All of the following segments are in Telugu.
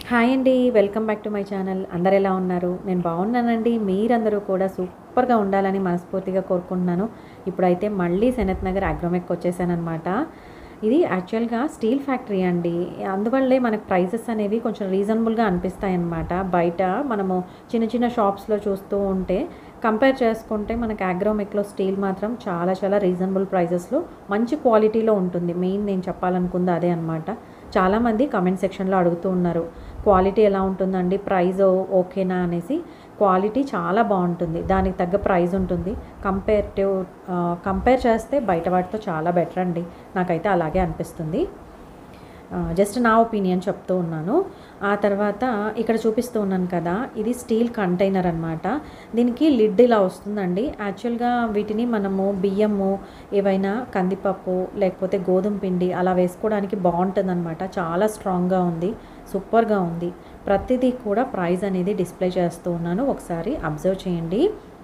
హాయ్ అండి welcome back to my channel అందరు ఎలా ఉన్నారు నేను బాగున్నానండి మీరందరూ కూడా సూపర్గా ఉండాలని మనస్ఫూర్తిగా కోరుకుంటున్నాను ఇప్పుడైతే మళ్ళీ సెనత్ నగర్ అగ్రోమెక్ వచ్చేసానమాట ఇది యాక్చువల్గా స్టీల్ ఫ్యాక్టరీ అండి అందువల్లే మనకు ప్రైసెస్ అనేవి కొంచెం రీజనబుల్గా అనిపిస్తాయి అన్నమాట బయట మనము చిన్న చిన్న షాప్స్లో చూస్తూ ఉంటే కంపేర్ చేసుకుంటే మనకి అగ్రోమెక్లో స్టీల్ మాత్రం చాలా చాలా రీజనబుల్ ప్రైజెస్లో మంచి క్వాలిటీలో ఉంటుంది మెయిన్ నేను చెప్పాలనుకుంది అదే అనమాట చాలామంది కమెంట్ సెక్షన్లో అడుగుతూ ఉన్నారు క్వాలిటీ ఎలా ఉంటుందండి ప్రైస్ ఓకేనా అనేసి క్వాలిటీ చాలా బాగుంటుంది దానికి తగ్గ ప్రైస్ ఉంటుంది కంపేర్ టు కంపేర్ చేస్తే బయట వాటితో చాలా బెటర్ అండి నాకైతే అలాగే అనిపిస్తుంది జస్ట్ నా ఒపీనియన్ చెప్తూ ఉన్నాను ఆ తర్వాత ఇక్కడ చూపిస్తూ ఉన్నాను కదా ఇది స్టీల్ కంటైనర్ అనమాట దీనికి లిడ్ ఇలా వస్తుందండి యాక్చువల్గా వీటిని మనము బియ్యము ఏవైనా కందిపప్పు లేకపోతే గోధుమ పిండి అలా వేసుకోవడానికి బాగుంటుంది అనమాట చాలా స్ట్రాంగ్గా ఉంది సూపర్గా ఉంది ప్రతిదీ కూడా ప్రైస్ అనేది డిస్ప్లే చేస్తూ ఉన్నాను ఒకసారి అబ్జర్వ్ చేయండి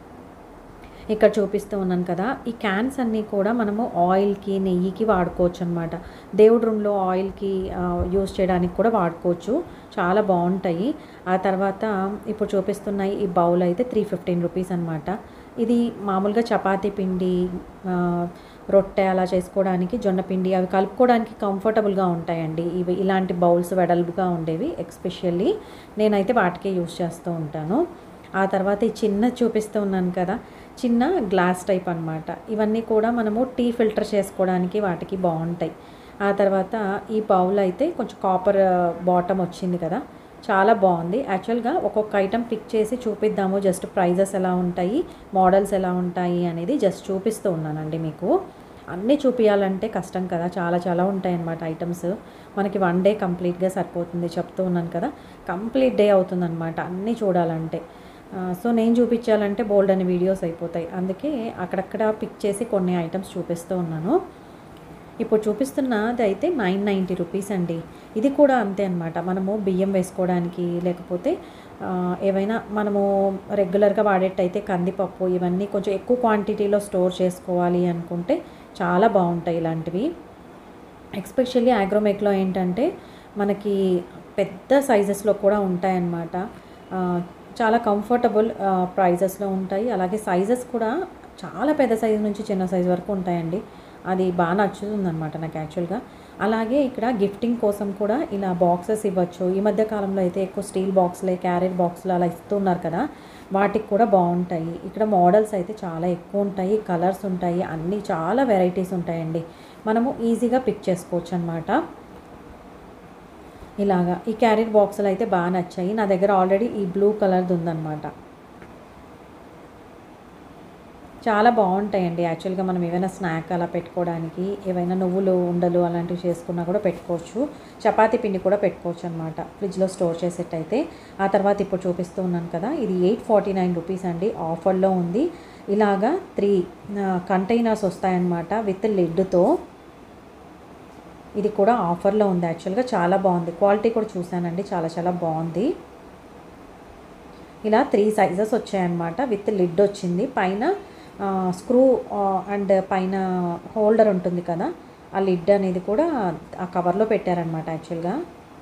ఇక్కడ చూపిస్తూ ఉన్నాను కదా ఈ క్యాన్స్ అన్నీ కూడా మనము ఆయిల్కి నెయ్యికి వాడుకోవచ్చు అనమాట దేవుడి రూమ్లో ఆయిల్కి యూస్ చేయడానికి కూడా వాడుకోవచ్చు చాలా బాగుంటాయి ఆ తర్వాత ఇప్పుడు చూపిస్తున్నాయి ఈ బౌల్ అయితే త్రీ ఫిఫ్టీన్ రూపీస్ అనమాట ఇది మామూలుగా చపాతీ పిండి ఆ, రొట్టె అలా చేసుకోవడానికి జొన్న పిండి అవి కలుపుకోవడానికి కంఫర్టబుల్గా ఉంటాయండి ఇవి ఇలాంటి బౌల్స్ వెడల్పుగా ఉండేవి ఎక్స్పెషల్లీ నేనైతే వాటికే యూస్ చేస్తూ ఉంటాను ఆ తర్వాత ఈ చిన్న చూపిస్తూ ఉన్నాను కదా చిన్న గ్లాస్ టైప్ అన్నమాట ఇవన్నీ కూడా మనము టీ ఫిల్టర్ చేసుకోవడానికి వాటికి బాగుంటాయి ఆ తర్వాత ఈ బౌల్ అయితే కొంచెం కాపర్ బాటమ్ వచ్చింది కదా చాలా బాగుంది యాక్చువల్గా ఒక్కొక్క ఐటెం పిక్ చేసి చూపిద్దాము జస్ట్ ప్రైజెస్ ఎలా ఉంటాయి మోడల్స్ ఎలా ఉంటాయి అనేది జస్ట్ చూపిస్తూ ఉన్నానండి మీకు అన్నీ చూపించాలంటే కష్టం కదా చాలా చాలా ఉంటాయి అన్నమాట ఐటమ్స్ మనకి వన్ డే కంప్లీట్గా సరిపోతుంది చెప్తూ ఉన్నాను కదా కంప్లీట్ డే అవుతుందన్నమాట అన్నీ చూడాలంటే ఆ, సో నేను చూపించాలంటే బోల్డ్ అని వీడియోస్ అయిపోతాయి అందుకే అక్కడక్కడ పిక్ చేసి కొన్ని ఐటమ్స్ చూపిస్తూ ఉన్నాను ఇప్పుడు చూపిస్తున్నది అయితే నైన్ నైంటీ రూపీస్ అండి ఇది కూడా అంతే అనమాట మనము బియ్యం వేసుకోవడానికి లేకపోతే ఆ, ఏవైనా మనము రెగ్యులర్గా వాడేటైతే కందిపప్పు ఇవన్నీ కొంచెం ఎక్కువ క్వాంటిటీలో స్టోర్ చేసుకోవాలి అనుకుంటే చాలా బాగుంటాయి ఇలాంటివి ఎక్స్పెషల్లీ ఆగ్రోమెక్లో ఏంటంటే మనకి పెద్ద సైజెస్లో కూడా ఉంటాయన్నమాట ఆ, చాలా కంఫర్టబుల్ ప్రైజెస్లో ఉంటాయి అలాగే సైజెస్ కూడా చాలా పెద్ద సైజు నుంచి చిన్న సైజు వరకు ఉంటాయండి అది బాగా నచ్చుతుంది అనమాట నాకు యాక్చువల్గా అలాగే ఇక్కడ గిఫ్టింగ్ కోసం కూడా ఇలా బాక్సెస్ ఇవ్వచ్చు ఈ మధ్య కాలంలో అయితే ఎక్కువ స్టీల్ బాక్స్లే క్యారెట్ బాక్స్లు అలా ఇస్తున్నారు కదా వాటికి కూడా బాగుంటాయి ఇక్కడ మోడల్స్ అయితే చాలా ఎక్కువ ఉంటాయి కలర్స్ ఉంటాయి అన్నీ చాలా వెరైటీస్ ఉంటాయండి మనము ఈజీగా పిక్ చేసుకోవచ్చు అనమాట ఇలాగా ఈ క్యారెట్ బాక్సులు అయితే బాగా నచ్చాయి నా దగ్గర ఆల్రెడీ ఈ బ్లూ కలర్ది ఉందన్నమాట చాలా బాగుంటాయండి యాక్చువల్గా మనం ఏమైనా స్నాక్ అలా పెట్టుకోవడానికి ఏవైనా నువ్వులు ఉండలు అలాంటివి చేసుకున్నా కూడా పెట్టుకోవచ్చు చపాతీ పిండి కూడా పెట్టుకోవచ్చు అనమాట ఫ్రిడ్జ్లో స్టోర్ చేసేటైతే ఆ తర్వాత ఇప్పుడు చూపిస్తూ ఉన్నాను కదా ఇది ఎయిట్ ఫార్టీ నైన్ రూపీస్ అండి ఆఫర్లో ఉంది ఇలాగా త్రీ కంటైనర్స్ వస్తాయన్నమాట విత్ లిడ్తో ఇది కూడా ఆఫర్లో ఉంది యాక్చువల్గా చాలా బాగుంది క్వాలిటీ కూడా చూశానండి చాలా చాలా బాగుంది ఇలా త్రీ సైజెస్ వచ్చాయన్నమాట విత్ లిడ్ వచ్చింది పైన ఆ, స్క్రూ ఆ, అండ్ పైన హోల్డర్ ఉంటుంది కదా ఆ లిడ్ అనేది కూడా ఆ కవర్లో పెట్టారనమాట యాక్చువల్గా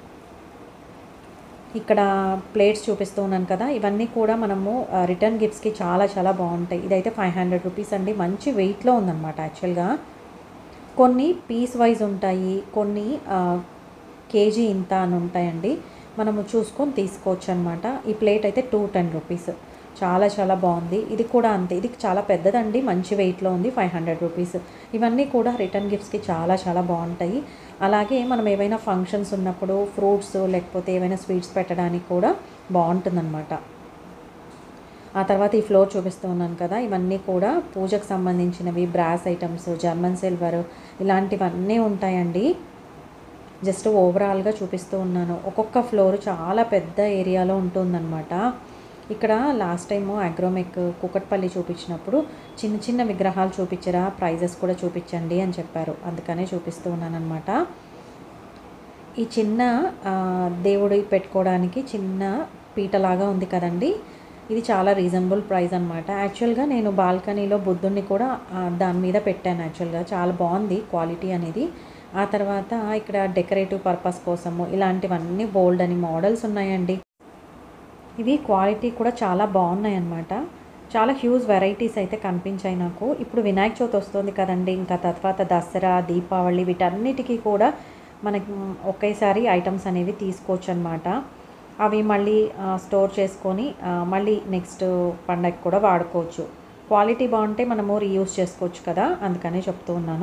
ఇక్కడ ప్లేట్స్ చూపిస్తూ ఉన్నాను కదా ఇవన్నీ కూడా మనము రిటర్న్ గిఫ్ట్స్కి చాలా చాలా బాగుంటాయి ఇదైతే ఫైవ్ హండ్రెడ్ రూపీస్ అండి మంచి వెయిట్లో ఉందన్నమాట యాక్చువల్గా కొన్ని పీస్ వైజ్ ఉంటాయి కొన్ని ఆ, కేజీ ఇంత అని ఉంటాయండి మనము చూసుకొని తీసుకోవచ్చు అనమాట ఈ ప్లేట్ అయితే టూ టెన్ రూపీస్ చాలా చాలా బాగుంది ఇది కూడా అంతే ఇది చాలా పెద్దదండి మంచి వెయిట్లో ఉంది ఫైవ్ హండ్రెడ్ రూపీస్ ఇవన్నీ కూడా రిటర్న్ గిఫ్ట్స్కి చాలా చాలా బాగుంటాయి అలాగే మనం ఏవైనా ఫంక్షన్స్ ఉన్నప్పుడు ఫ్రూట్స్ లేకపోతే ఏవైనా స్వీట్స్ పెట్టడానికి కూడా బాగుంటుందన్నమాట ఆ తర్వాత ఈ ఫ్లోర్ చూపిస్తూ ఉన్నాను కదా ఇవన్నీ కూడా పూజకు సంబంధించినవి బ్రాస్ ఐటమ్స్ జర్మన్ సిల్వర్ ఇలాంటివన్నీ ఉంటాయండి జస్ట్ ఓవరాల్గా చూపిస్తూ ఉన్నాను ఒక్కొక్క ఫ్లోర్ చాలా పెద్ద ఏరియాలో ఉంటుందన్నమాట ఇక్కడ లాస్ట్ టైము అగ్రోమెక్ కుకట్పల్లి చూపించినప్పుడు చిన్న చిన్న విగ్రహాలు చూపించరా ప్రైజెస్ కూడా చూపించండి అని చెప్పారు అందుకనే చూపిస్తూ ఉన్నానమాట ఈ చిన్న ఆ, దేవుడి పెట్టుకోవడానికి చిన్న పీటలాగా ఉంది కదండి ఇది చాలా రీజనబుల్ ప్రైస్ అనమాట యాక్చువల్గా నేను బాల్కనీలో బుద్ధుడిని కూడా ఆ, దాని మీద పెట్టాను యాక్చువల్గా చాలా బాగుంది క్వాలిటీ అనేది ఆ తర్వాత ఇక్కడ డెకరేటివ్ పర్పస్ కోసము ఇలాంటివన్నీ బోల్డ్ అని మోడల్స్ ఉన్నాయండి ఇవి క్వాలిటీ కూడా చాలా బాగున్నాయి అన్నమాట చాలా హ్యూజ్ వెరైటీస్ అయితే కనిపించాయి నాకు ఇప్పుడు వినాయక చవితి వస్తుంది కదండి ఇంకా తర్వాత దసరా దీపావళి వీటన్నిటికీ కూడా మనకి ఒకేసారి ఐటమ్స్ అనేవి తీసుకోవచ్చు అనమాట అవి మళ్ళీ ఆ, స్టోర్ చేసుకొని ఆ, మళ్ళీ నెక్స్ట్ పండగకి కూడా వాడుకోవచ్చు క్వాలిటీ బాగుంటే మనము రీయూజ్ చేసుకోవచ్చు కదా అందుకనే చెప్తూ ఉన్నాను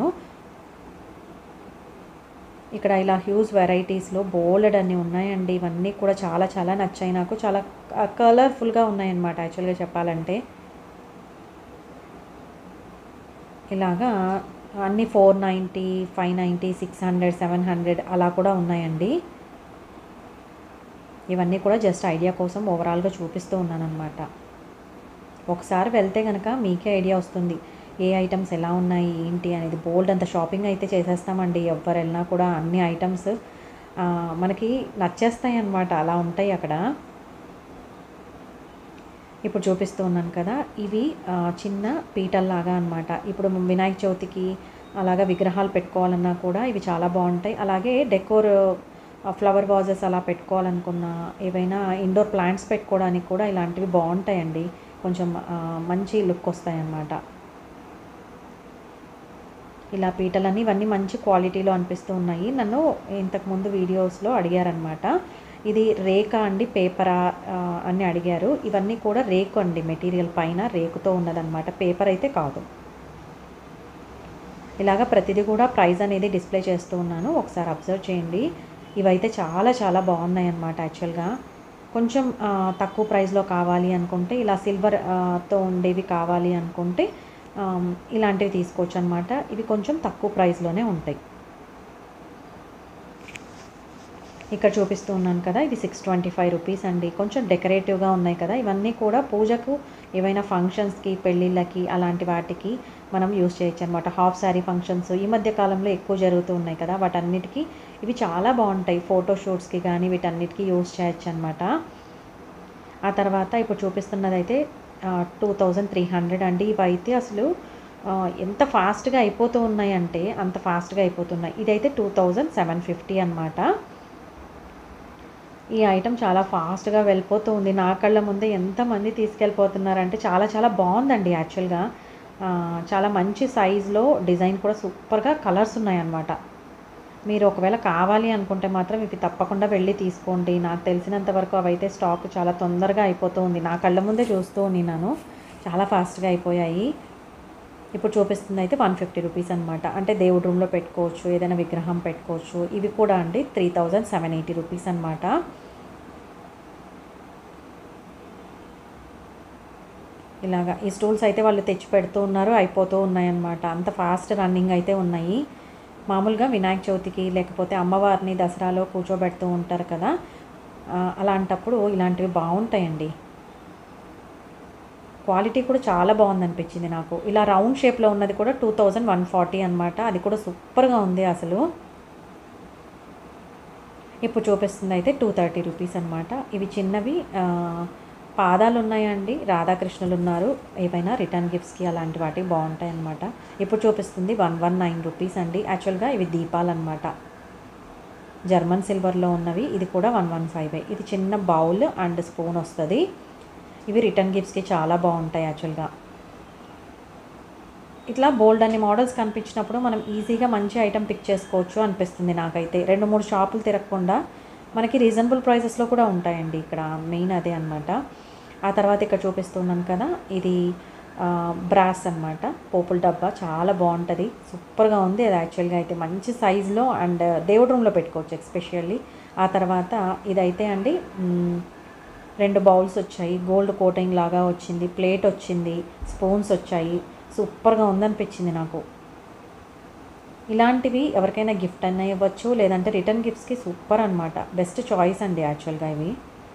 ఇక్కడ ఇలా హ్యూజ్ వెరైటీస్లో బోలెడ్ అన్ని ఉన్నాయండి ఇవన్నీ కూడా చాలా చాలా నచ్చాయి నాకు చాలా కలర్ఫుల్గా ఉన్నాయన్నమాట యాక్చువల్గా చెప్పాలంటే ఇలాగా అన్ని four ninety five ninety six hundred seven hundred అలా కూడా ఉన్నాయండి ఇవన్నీ కూడా జస్ట్ ఐడియా కోసం ఓవరాల్గా చూపిస్తూ ఉన్నానన్నమాట ఒకసారి వెళ్తే కనుక మీకే ఐడియా వస్తుంది ఏ ఐటమ్స్ ఎలా ఉన్నాయి ఏంటి అనేది బోల్డ్ అంత షాపింగ్ అయితే చేసేస్తామండి ఎవరు వెళ్ళినా కూడా అన్ని ఐటమ్స్ మనకి నచ్చేస్తాయి అన్నమాట అలా ఉంటాయి అక్కడ ఇప్పుడు చూపిస్తూ ఉన్నాను కదా ఇవి ఆ, చిన్న పీటల్లాగా అనమాట ఇప్పుడు వినాయక చవితికి అలాగా విగ్రహాలు పెట్టుకోవాలన్నా కూడా ఇవి చాలా బాగుంటాయి అలాగే డెకోర్ ఫ్లవర్ వాజెస్ అలా పెట్టుకోవాలనుకున్నా ఏవైనా ఇండోర్ ప్లాంట్స్ పెట్టుకోవడానికి కూడా ఇలాంటివి బాగుంటాయండి కొంచెం ఆ, మంచి లుక్ వస్తాయి అన్నమాట ఇలా పీటలన్నీ ఇవన్నీ మంచి క్వాలిటీలో అనిపిస్తూ ఉన్నాయి నన్ను ఇంతకుముందు వీడియోస్లో అడిగారనమాట ఇది రేకా అండి పేపరా ఆ, అని అడిగారు ఇవన్నీ కూడా రేకు అండి మెటీరియల్ పైన రేకుతో ఉన్నదన్నమాట పేపర్ అయితే కాదు ఇలాగ ప్రతిదీ కూడా ప్రైస్ అనేది డిస్ప్లే చేస్తూ ఉన్నాను ఒకసారి అబ్జర్వ్ చేయండి ఇవైతే చాలా చాలా బాగున్నాయి అన్నమాట యాక్చువల్గా కొంచెం ఆ, తక్కువ ప్రైస్లో కావాలి అనుకుంటే ఇలా సిల్వర్ ఆ, తో ఉండేవి కావాలి అనుకుంటే ఆమ్, ఇలాంటివి తీసుకోవచ్చు అనమాట ఇవి కొంచెం తక్కువ ప్రైస్లోనే ఉంటాయి ఇక్కడ చూపిస్తూ ఉన్నాను కదా ఇది సిక్స్ ట్వంటీ ఫైవ్ రూపీస్ అండి కొంచెం డెకరేటివ్గా ఉన్నాయి కదా ఇవన్నీ కూడా పూజకు ఏవైనా ఫంక్షన్స్కి పెళ్ళిళ్ళకి అలాంటి వాటికి మనం యూస్ చేయొచ్చు అనమాట హాఫ్ శారీ ఫంక్షన్స్ ఈ మధ్య కాలంలో ఎక్కువ జరుగుతూ ఉన్నాయి కదా వాటన్నిటికీ ఇవి చాలా బాగుంటాయి ఫోటో షూట్స్కి కానీ వీటన్నిటికీ యూస్ చేయొచ్చు అనమాట ఆ తర్వాత ఇప్పుడు చూపిస్తున్నది అయితే టూ థౌజండ్ త్రీ హండ్రెడ్ అండి ఇవైతే అసలు ఆ, ఎంత ఫాస్ట్గా అయిపోతూ ఉన్నాయంటే అంత ఫాస్ట్గా అయిపోతున్నాయి ఇదైతే టూ థౌజండ్ సెవెన్ ఫిఫ్టీ అనమాట ఈ ఐటెం చాలా ఫాస్ట్గా వెళ్ళిపోతూ ఉంది నా కళ్ళ ముందే ఎంతమంది తీసుకెళ్ళిపోతున్నారంటే చాలా చాలా బాగుందండి యాక్చువల్గా ఆ, చాలా మంచి సైజులో డిజైన్ కూడా సూపర్గా కలర్స్ ఉన్నాయన్నమాట మీరు ఒకవేళ కావాలి అనుకుంటే మాత్రం ఇవి తప్పకుండా వెళ్ళి తీసుకోండి నాకు తెలిసినంత వరకు అవైతే స్టాక్ చాలా తొందరగా అయిపోతూ ఉంది నా కళ్ళ ముందే చూస్తూ ఉన్నాను చాలా ఫాస్ట్గా అయిపోయాయి ఇప్పుడు చూపిస్తుంది అయితే వన్ ఫిఫ్టీ రూపీస్ అనమాట అంటే దేవుడి రూమ్లో పెట్టుకోవచ్చు ఏదైనా విగ్రహం పెట్టుకోవచ్చు ఇవి కూడా అండి three thousand seven eighty rupees అనమాట ఇలాగా ఈ స్టూల్స్ అయితే వాళ్ళు తెచ్చి పెడుతూ ఉన్నారు అయిపోతూ ఉన్నాయన్నమాట అంత ఫాస్ట్ రన్నింగ్ అయితే ఉన్నాయి మామూలుగా వినాయక చవితికి లేకపోతే అమ్మవారిని దసరాలో కూర్చోబెడుతూ ఉంటారు కదా ఆ, అలాంటప్పుడు ఇలాంటివి బాగుంటాయండి క్వాలిటీ కూడా చాలా బాగుంది అనిపించింది నాకు ఇలా రౌండ్ షేప్లో ఉన్నది కూడా టూ థౌజండ్ వన్ ఫార్టీ అనమాట అది కూడా సూపర్గా ఉంది అసలు ఇప్పుడు చూపిస్తుంది అయితే టూ థర్టీ రూపీస్ అనమాట ఇవి చిన్నవి ఆ, పాదాలు ఉన్నాయండి రాధాకృష్ణులు ఉన్నారు ఏవైనా రిటర్న్ గిఫ్ట్స్కి అలాంటి వాటికి బాగుంటాయి అనమాట ఇప్పుడు చూపిస్తుంది వన్ వన్ నైన్ రూపీస్ అండి యాక్చువల్గా ఇవి దీపాలు అనమాట జర్మన్ సిల్వర్లో ఉన్నవి ఇది కూడా వన్ వన్ ఫైవ్ ఇది చిన్న బౌల్ అండ్ స్పూన్ వస్తుంది ఇవి రిటర్న్ గిఫ్ట్స్కి చాలా బాగుంటాయి యాక్చువల్గా ఇట్లా బోల్డ్ అన్ని మోడల్స్ కనిపించినప్పుడు మనం ఈజీగా మంచి ఐటెం పిక్ చేసుకోవచ్చు అనిపిస్తుంది నాకైతే రెండు మూడు షాపులు తిరగకుండా మనకి రీజనబుల్ ప్రైసెస్లో కూడా ఉంటాయండి ఇక్కడ మెయిన్ అదే అనమాట ఆ తర్వాత ఇక్కడ చూపిస్తున్నాను కదా ఇది బ్రాస్ అన్నమాట పోపుల డబ్బా చాలా బాగుంటుంది సూపర్గా ఉంది అది యాక్చువల్గా అయితే మంచి సైజులో అండ్ దేవుడి రూమ్లో పెట్టుకోవచ్చు ఎస్పెషల్లీ ఆ తర్వాత ఇదైతే అండి మ్, రెండు బౌల్స్ వచ్చాయి గోల్డ్ కోటింగ్ లాగా వచ్చింది ప్లేట్ వచ్చింది స్పూన్స్ వచ్చాయి సూపర్గా ఉందనిపించింది నాకు ఇలాంటివి ఎవరికైనా గిఫ్ట్ అన్న ఇవ్వచ్చు లేదంటే రిటర్న్ గిఫ్ట్స్కి సూపర్ అనమాట బెస్ట్ చాయిస్ అండి యాక్చువల్గా ఇవి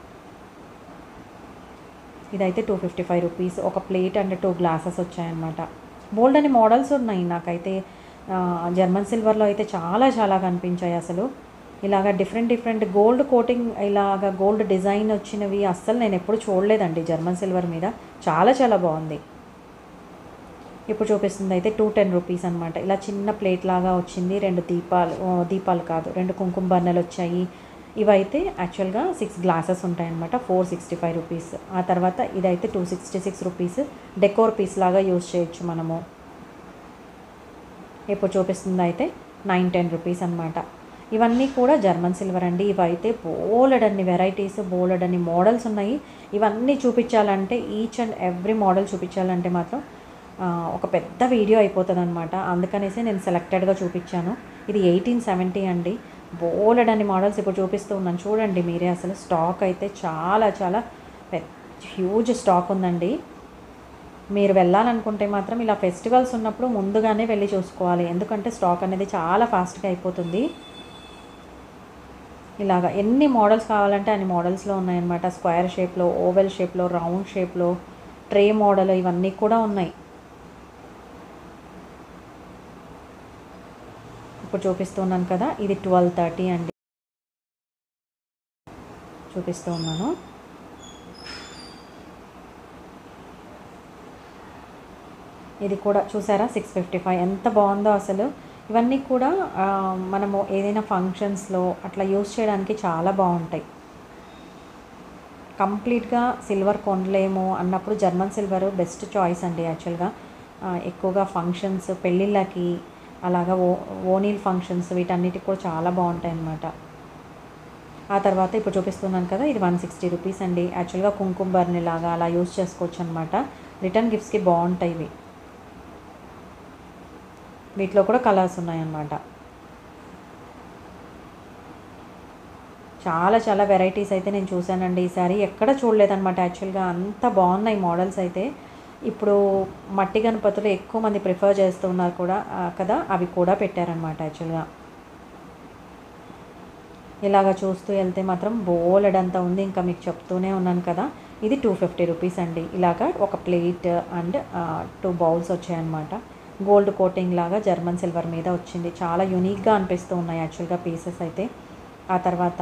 ఇదైతే టూ ఫిఫ్టీ ఫైవ్ రూపీస్ ఒక ప్లేట్ అండ్ టూ గ్లాసెస్ వచ్చాయన్నమాట బోల్డ్ అని మోడల్స్ ఉన్నాయి నాకైతే ఆ, జర్మన్ సిల్వర్లో అయితే చాలా చాలా కనిపించాయి అసలు ఇలాగ డిఫరెంట్ డిఫరెంట్ గోల్డ్ కోటింగ్ ఇలాగ గోల్డ్ డిజైన్ వచ్చినవి అస్సలు నేను ఎప్పుడు చూడలేదండి జర్మన్ సిల్వర్ మీద చాలా చాలా బాగుంది ఇప్పుడు చూపిస్తుంది అయితే టూ టెన్ రూపీస్ అనమాట ఇలా చిన్న ప్లేట్ లాగా వచ్చింది రెండు దీపాలు ఓ, దీపాలు కాదు రెండు కుంకుమ బర్నెలు వచ్చాయి ఇవైతే యాక్చువల్గా సిక్స్ గ్లాసెస్ ఉంటాయన్నమాట ఫోర్ సిక్స్టీ ఫైవ్ రూపీస్ ఆ తర్వాత ఇదైతే two sixty six rupees decor piece లాగా యూస్ చేయొచ్చు మనము ఇప్పుడు చూపిస్తుంది అయితే నైన్ టెన్ రూపీస్ అనమాట ఇవన్నీ కూడా జర్మన్ సిల్వర్ అండి ఇవైతే బోలెడన్ని వెరైటీస్ బోలెడన్ని మోడల్స్ ఉన్నాయి ఇవన్నీ చూపించాలంటే ఈచ్ అండ్ ఎవ్రీ మోడల్ చూపించాలంటే మాత్రం ఆ, ఒక పెద్ద వీడియో అయిపోతుంది అనమాట అందుకనేసి నేను సెలెక్టెడ్గా చూపించాను ఇది ఎయిటీన్ సెవెంటీ అండి బోలెడన్ని మోడల్స్ ఇప్పుడు చూపిస్తూ ఉన్నాను చూడండి మీరే అసలు స్టాక్ అయితే చాలా చాలా పెద్ద హ్యూజ్ స్టాక్ ఉందండి మీరు వెళ్ళాలనుకుంటే మాత్రం ఇలా ఫెస్టివల్స్ ఉన్నప్పుడు ముందుగానే వెళ్ళి చూసుకోవాలి ఎందుకంటే స్టాక్ అనేది చాలా ఫాస్ట్గా అయిపోతుంది ఇలాగా ఎన్ని మోడల్స్ కావాలంటే అన్ని మోడల్స్లో ఉన్నాయన్నమాట స్క్వేర్ షేప్లో ఓవెల్ షేప్లో రౌండ్ షేప్లో ట్రే మోడల్ ఇవన్నీ కూడా ఉన్నాయి ఇప్పుడు చూపిస్తున్నాను కదా ఇది ట్వెల్వ్ థర్టీ అండి చూపిస్తూ ఉన్నాను ఇది కూడా చూసారా సిక్స్ ఫిఫ్టీ ఫైవ్ ఎంత బాగుందో అసలు ఇవన్నీ కూడా ఆ, మనము ఏదైనా ఫంక్షన్స్లో అట్లా యూస్ చేయడానికి చాలా బాగుంటాయి కంప్లీట్గా సిల్వర్ కొనలేము అన్నప్పుడు జర్మన్ సిల్వర్ బెస్ట్ చాయిస్ అండి యాక్చువల్గా ఆ, ఎక్కువగా ఫంక్షన్స్ పెళ్ళిళ్ళకి అలాగా ఓ ఓనీల్ ఫంక్షన్స్ వీటన్నిటికి కూడా చాలా బాగుంటాయి అన్నమాట ఆ తర్వాత ఇప్పుడు చూపిస్తున్నాను కదా ఇది వన్ సిక్స్టీ రూపీస్ అండి యాక్చువల్గా కుంకుమ బర్ని లాగా అలా యూస్ చేసుకోవచ్చు అనమాట రిటర్న్ గిఫ్ట్స్కి బాగుంటాయి ఇవి వీటిలో కూడా కలర్స్ ఉన్నాయన్నమాట చాలా చాలా వెరైటీస్ అయితే నేను చూశానండి ఈసారి ఎక్కడ చూడలేదన్నమాట యాక్చువల్గా అంత బాగున్నాయి మోడల్స్ అయితే ఇప్పుడు మట్టి గణపతులు ఎక్కువ మంది ప్రిఫర్ చేస్తున్నారు కూడా ఆ, కదా అవి కూడా పెట్టారనమాట యాక్చువల్గా ఇలాగ చూస్తూ వెళ్తే మాత్రం బోలెడంతా ఉంది ఇంకా మీకు చెప్తూనే ఉన్నాను కదా ఇది టూ ఫిఫ్టీ రూపీస్ అండి ఇలాగ ఒక ప్లేట్ అండ్ టూ బౌల్స్ వచ్చాయన్నమాట గోల్డ్ కోటింగ్ లాగా జర్మన్ సిల్వర్ మీద వచ్చింది చాలా యూనిక్గా అనిపిస్తూ ఉన్నాయి యాక్చువల్గా పీసెస్ అయితే ఆ తర్వాత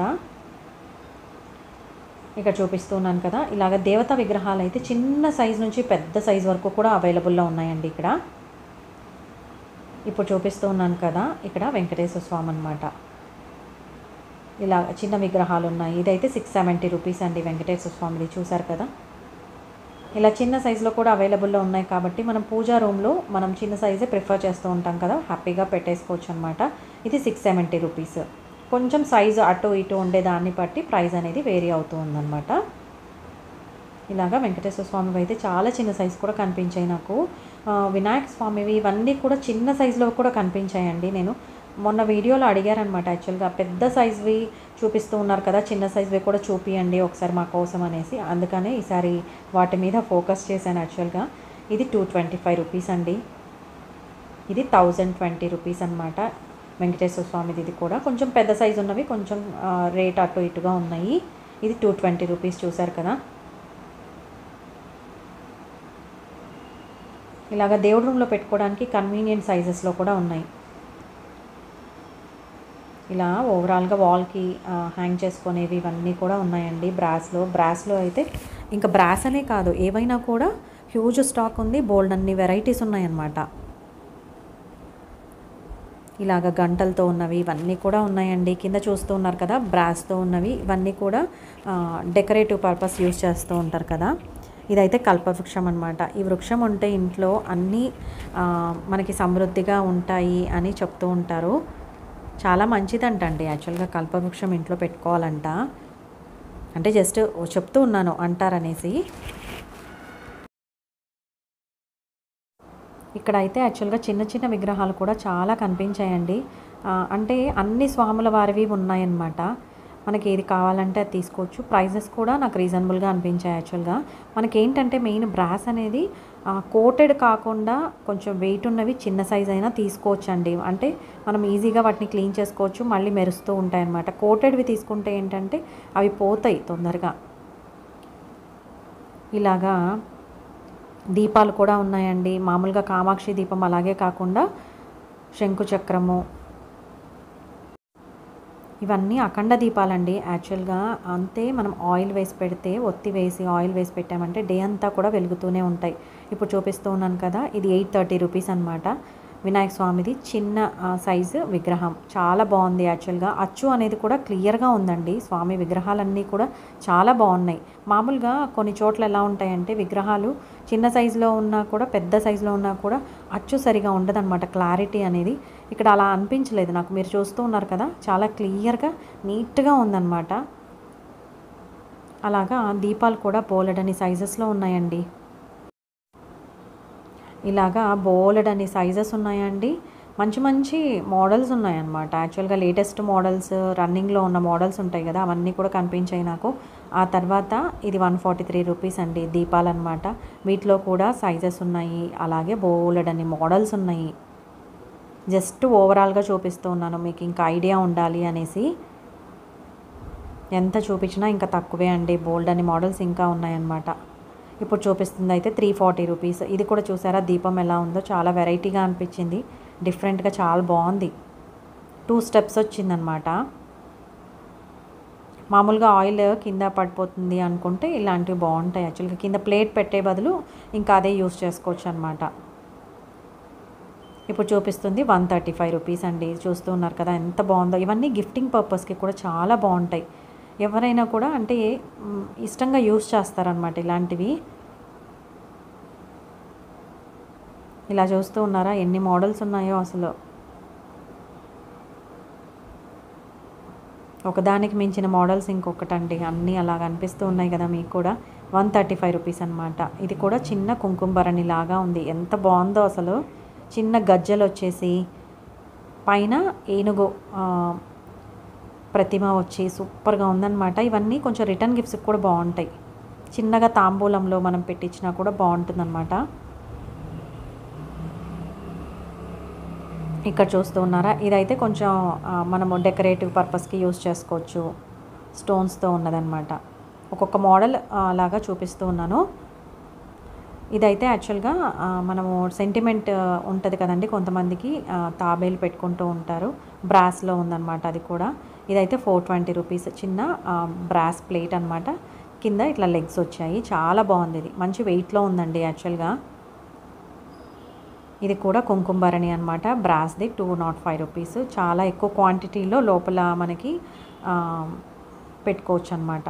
ఇక్కడ చూపిస్తున్నాను కదా ఇలాగ దేవతా విగ్రహాలు అయితే చిన్న సైజ్ నుంచి పెద్ద సైజ్ వరకు కూడా అవైలబుల్లో ఉన్నాయండి ఇక్కడ ఇప్పుడు చూపిస్తూ ఉన్నాను కదా ఇక్కడ వెంకటేశ్వర స్వామి అనమాట ఇలా చిన్న విగ్రహాలు ఉన్నాయి ఇదైతే సిక్స్ సెవెంటీ రూపీస్ అండి వెంకటేశ్వర స్వామిది చూసారు కదా ఇలా చిన్న సైజులో కూడా అవైలబుల్లో ఉన్నాయి కాబట్టి మనం పూజా రూమ్లో మనం చిన్న సైజే ప్రిఫర్ చేస్తూ ఉంటాం కదా హ్యాపీగా పెట్టేసుకోవచ్చు అనమాట ఇది సిక్స్ సెవెంటీ రూపీస్ కొంచెం సైజు అటు ఇటు ఉండే దాన్ని బట్టి ప్రైస్ అనేది వేరీ అవుతూ ఉందన్నమాట ఇలాగా వెంకటేశ్వర స్వామివి అయితే చాలా చిన్న సైజు కూడా కనిపించాయి నాకు ఆ, వినాయక స్వామివి ఇవన్నీ కూడా చిన్న సైజులో కూడా కనిపించాయండి నేను మొన్న వీడియోలో అడిగారనమాట యాక్చువల్గా పెద్ద సైజువి చూపిస్తూ ఉన్నారు కదా చిన్న సైజువి కూడా చూపియండి ఒకసారి మా కోసం అనేసి అందుకనే ఈసారి వాటి మీద ఫోకస్ చేశాను యాక్చువల్గా ఇది టూ ట్వంటీ ఫైవ్ రూపీస్ అండి ఇది థౌజండ్ ట్వంటీ రూపీస్ అనమాట వెంకటేశ్వర స్వామిది ఇది కూడా కొంచెం పెద్ద సైజు ఉన్నవి కొంచెం ఆ, రేట్ అటు ఇటుగా ఉన్నాయి ఇది టూ ట్వంటీ రూపీస్ చూసారు కదా ఇలాగ దేవుడి రూమ్లో పెట్టుకోవడానికి కన్వీనియంట్ సైజెస్లో కూడా ఉన్నాయి ఇలా ఓవరాల్గా వాల్కి హ్యాంగ్ చేసుకునేవి ఇవన్నీ కూడా ఉన్నాయండి బ్రాస్లో బ్రాస్లో అయితే ఇంకా బ్రాస్ అనే కాదు ఏవైనా కూడా హ్యూజ్ స్టాక్ ఉంది బోల్డ్ అన్ని వెరైటీస్ ఉన్నాయన్నమాట ఇలాగ గంటలతో ఉన్నవి ఇవన్నీ కూడా ఉన్నాయండి కింద చూస్తూ ఉన్నారు కదా బ్రాస్తో ఉన్నవి ఇవన్నీ కూడా డెకరేటివ్ పర్పస్ యూస్ చేస్తూ ఉంటారు కదా ఇదైతే కల్పవృక్షం అనమాట ఈ వృక్షం ఉంటే ఇంట్లో అన్నీ ఆ, మనకి సమృద్ధిగా ఉంటాయి అని చెప్తూ ఉంటారు చాలా మంచిదంట అండి యాక్చువల్గా కల్పవృక్షం ఇంట్లో పెట్టుకోవాలంట అంటే జస్ట్ చెప్తూ ఉన్నాను అంటారనేసి ఇక్కడ అయితే యాక్చువల్గా చిన్న చిన్న విగ్రహాలు కూడా చాలా కనిపించాయండి ఆ, అంటే అన్ని స్వాముల వారివి ఉన్నాయన్నమాట మనకి ఏది కావాలంటే అది తీసుకోవచ్చు ప్రైజెస్ కూడా నాకు రీజనబుల్గా అనిపించాయి యాక్చువల్గా మనకి ఏంటంటే మెయిన్ బ్రాస్ అనేది కోటెడ్ కాకుండా కొంచెం వెయిట్ ఉన్నవి చిన్న సైజ్ అయినా తీసుకోవచ్చు అండి అంటే మనం ఈజీగా వాటిని క్లీన్ చేసుకోవచ్చు మళ్ళీ మెరుస్తూ ఉంటాయి అన్నమాట కోటెడ్వి తీసుకుంటే ఏంటంటే అవి పోతాయి తొందరగా ఇలాగా దీపాలు కూడా ఉన్నాయండి మామూలుగా కామాక్షి దీపం అలాగే కాకుండా శంకు చక్రము ఇవన్నీ అఖండ దీపాలండి యాక్చువల్గా అంతే మనం ఆయిల్ వేసి పెడితే ఒత్తి వేసి ఆయిల్ వేసి పెట్టామంటే డే అంతా కూడా వెలుగుతూనే ఉంటాయి ఇప్పుడు చూపిస్తూ ఉన్నాను కదా ఇది ఎయిట్ థర్టీ రూపీస్ అనమాట వినాయక స్వామిది చిన్న ఆ, సైజు విగ్రహం చాలా బాగుంది యాక్చువల్గా అచ్చు అనేది కూడా క్లియర్గా ఉందండి స్వామి విగ్రహాలన్నీ కూడా చాలా బాగున్నాయి మామూలుగా కొన్ని చోట్ల ఎలా ఉంటాయంటే విగ్రహాలు చిన్న సైజులో ఉన్నా కూడా పెద్ద సైజులో ఉన్నా కూడా అచ్చు సరిగా ఉండదన్నమాట క్లారిటీ అనేది ఇక్కడ అలా అనిపించలేదు నాకు మీరు చూస్తూ ఉన్నారు కదా చాలా క్లియర్గా నీట్గా ఉందన్నమాట అలాగా దీపాలు కూడా బోలెడని సైజెస్లో ఉన్నాయండి ఇలాగా బోలెడని సైజెస్ ఉన్నాయండి మంచి మంచి మోడల్స్ ఉన్నాయన్నమాట యాక్చువల్గా లేటెస్ట్ మోడల్స్ రన్నింగ్లో ఉన్న మోడల్స్ ఉంటాయి కదా అవన్నీ కూడా కనిపించాయి నాకు ఆ తర్వాత ఇది వన్ ఫార్టీ త్రీ రూపీస్ అండి దీపాలన్నమాట వీటిలో కూడా సైజెస్ ఉన్నాయి అలాగే బోలెడని మోడల్స్ ఉన్నాయి జస్ట్ ఓవరాల్గా చూపిస్తూ ఉన్నాను మీకు ఇంకా ఐడియా ఉండాలి అనేసి ఎంత చూపించినా ఇంకా తక్కువే అండి బోల్డ్ అని మోడల్స్ ఇంకా ఉన్నాయన్నమాట ఇప్పుడు చూపిస్తుంది అయితే త్రీ ఫార్టీ రూపీస్ ఇది కూడా చూసారా దీపం ఎలా ఉందో చాలా వెరైటీగా అనిపించింది డిఫరెంట్గా చాలా బాగుంది టూ స్టెప్స్ వచ్చిందనమాట మామూలుగా ఆయిల్ కింద పడిపోతుంది అనుకుంటే ఇలాంటివి బాగుంటాయి యాక్చువల్గా కింద ప్లేట్ పెట్టే బదులు ఇంకా అదే యూస్ చేసుకోవచ్చు అనమాట ఇప్పుడు చూపిస్తుంది వన్ థర్టీ ఫైవ్ రూపీస్ అండి చూస్తూ ఉన్నారు కదా ఎంత బాగుందో ఇవన్నీ గిఫ్టింగ్ పర్పస్కి కూడా చాలా బాగుంటాయి ఎవరైనా కూడా అంటే మ్, ఇష్టంగా యూస్ చేస్తారనమాట ఇలాంటివి ఇలా చూస్తూ ఉన్నారా ఎన్ని మోడల్స్ ఉన్నాయో అసలు ఒకదానికి మించిన మోడల్స్ ఇంకొకటండి అన్నీ అలా కనిపిస్తూ ఉన్నాయి కదా మీకు కూడా వన్ థర్టీ ఫైవ్ రూపీస్ అనమాట ఇది కూడా చిన్న కుంకుమ భరణి లాగా ఉంది ఎంత బాగుందో అసలు చిన్న గజ్జలు వచ్చేసి పైన ఏనుగు ఆ, ప్రతిమ వచ్చి సూపర్గా ఉందన్నమాట ఇవన్నీ కొంచెం రిటర్న్ గిఫ్ట్స్కి కూడా బాగుంటాయి చిన్నగా తాంబూలంలో మనం పెట్టించినా కూడా బాగుంటుందన్నమాట ఇక్కడ చూస్తూ ఉన్నారా ఇదైతే కొంచెం ఆ, మనము డెకరేటివ్ పర్పస్కి యూస్ చేసుకోవచ్చు స్టోన్స్తో ఉన్నదన్నమాట ఒక్కొక్క మోడల్ లాగా చూపిస్తూ ఉన్నాను ఇదైతే యాక్చువల్గా ఆ, మనము సెంటిమెంట్ ఉంటుంది కదండి కొంతమందికి ఆ, తాబేలు పెట్టుకుంటూ ఉంటారు బ్రాస్లో ఉందన్నమాట అది కూడా ఇదైతే ఫోర్ ట్వంటీ రూపీస్ చిన్న ఆ, బ్రాస్ ప్లేట్ అనమాట కింద ఇట్లా లెగ్స్ వచ్చాయి చాలా బాగుంది ఇది మంచి వెయిట్లో ఉందండి యాక్చువల్గా ఇది కూడా కుంకుమ భరణి అనమాట బ్రాస్ది టూ నాట్ ఫైవ్ రూపీస్ చాలా ఎక్కువ క్వాంటిటీలో లోపల మనకి ఆ, పెట్టుకోవచ్చు అనమాట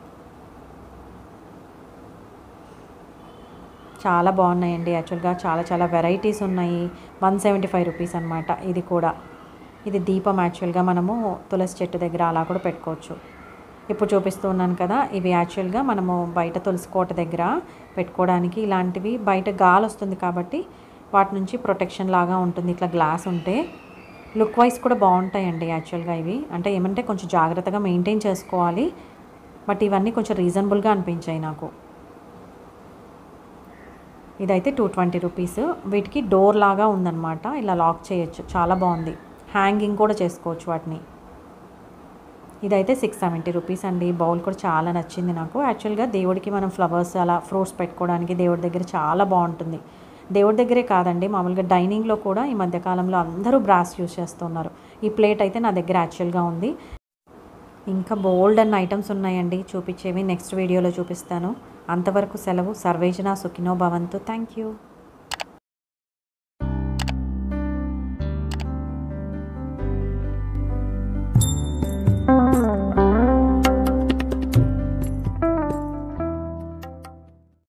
చాలా బాగున్నాయండి యాక్చువల్గా చాలా చాలా వెరైటీస్ ఉన్నాయి వన్ సెవెంటీ ఫైవ్ రూపీస్ అనమాట ఇది కూడా ఇది దీపం యాక్చువల్గా మనము తులసి చెట్టు దగ్గర అలా కూడా పెట్టుకోవచ్చు ఇప్పుడు చూపిస్తూ ఉన్నాను కదా ఇవి యాక్చువల్గా మనము బయట తులసి కోట దగ్గర పెట్టుకోవడానికి ఇలాంటివి బయట గాలి వస్తుంది కాబట్టి వాటి నుంచి ప్రొటెక్షన్ లాగా ఉంటుంది ఇట్లా గ్లాస్ ఉంటే లుక్ వైజ్ కూడా బాగుంటాయండి యాక్చువల్గా ఇవి అంటే ఏమంటే కొంచెం జాగ్రత్తగా మెయింటైన్ చేసుకోవాలి బట్ ఇవన్నీ కొంచెం రీజనబుల్గా అనిపించాయి నాకు ఇదైతే టూ ట్వంటీ రూపీస్ వీటికి డోర్ లాగా ఉందన్నమాట ఇలా లాక్ చేయొచ్చు చాలా బాగుంది హ్యాంగింగ్ కూడా చేసుకోవచ్చు వాటిని ఇదైతే సిక్స్ సెవెంటీ రూపీస్ అండి బౌల్ కూడా చాలా నచ్చింది నాకు యాక్చువల్గా దేవుడికి మనం ఫ్లవర్స్ అలా ఫ్రూట్స్ పెట్టుకోవడానికి దేవుడి దగ్గర చాలా బాగుంటుంది దేవుడి దగ్గరే కాదండి మామూలుగా డైనింగ్లో కూడా ఈ మధ్యకాలంలో అందరూ బ్రాస్ యూస్ చేస్తున్నారు ఈ ప్లేట్ అయితే నా దగ్గర యాక్చువల్గా ఉంది ఇంకా బోల్డ్ అన్న ఐటమ్స్ ఉన్నాయండి చూపించేవి నెక్స్ట్ వీడియోలో చూపిస్తాను అంతవరకు సెలవు సర్వేజన సుఖినో భవంతు థ్యాంక్ యూ